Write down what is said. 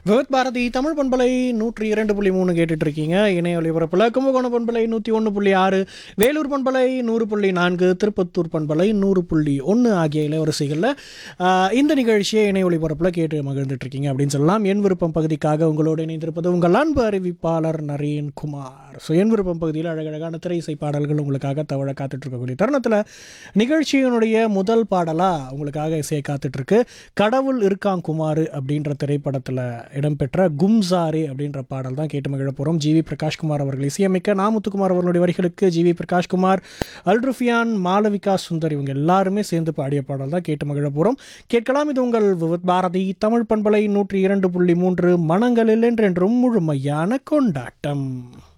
விவத் பாரதி தமிழ் பண்பலை நூற்றி இரண்டு புள்ளி மூணு கேட்டுட்டு இருக்கீங்க இணைய ஒளிபரப்பில் கும்பகோணம் பண்பலை நூற்றி ஒன்று புள்ளி ஆறு வேலூர் பண்பலை நூறு புள்ளி நான்கு திருப்பத்தூர் பண்பலை நூறு புள்ளி ஒன்று ஆகிய இலவரிசைகளில் ஆஹ், இந்த நிகழ்ச்சியை இணைய ஒளிபரப்பில் கேட்டு மகிழ்ந்துட்டு இருக்கீங்க அப்படின்னு சொல்லலாம் என் விருப்பம் பகுதிக்காக உங்களோடு இணைந்திருப்பது உங்கள் அன்பு அறிவிப்பாளர் நரேன் குமார் ஸோ என் விருப்பம் பகுதியில் அழகழகான திரை இசை பாடல்கள் உங்களுக்காக தவழ காத்துட்டு இருக்கக்கூடிய தருணத்தில் நிகழ்ச்சியினுடைய முதல் பாடலாக உங்களுக்காக இசையை காத்துட்ருக்கு கடவுள் இருக்கான் குமார் அப்படின்ற திரைப்படத்தில் இடம்பெற்ற கும்சாரே அப்படின்ற பாடல் தான் கேட்டு மகிழ போகிறோம் ஜிவி பிரகாஷ்குமார் அவர்கள் இசையமைக்க நாமுத்துக்குமார் அவர்களுடைய வரிகளுக்கு ஜிவி பிரகாஷ்குமார் அல்ருஃபியான் மாளவிகா சுந்தர் இவங்க எல்லாருமே சேர்ந்து பாடிய பாடல் தான் கேட்டு மகிழ போகிறோம் கேட்கலாம் இது உங்கள் விவித் பாரதி தமிழ் பண்பலை நூற்றி இரண்டு புள்ளி மூன்று மனங்களில் என்றென்றும் முழுமையான கொண்டாட்டம்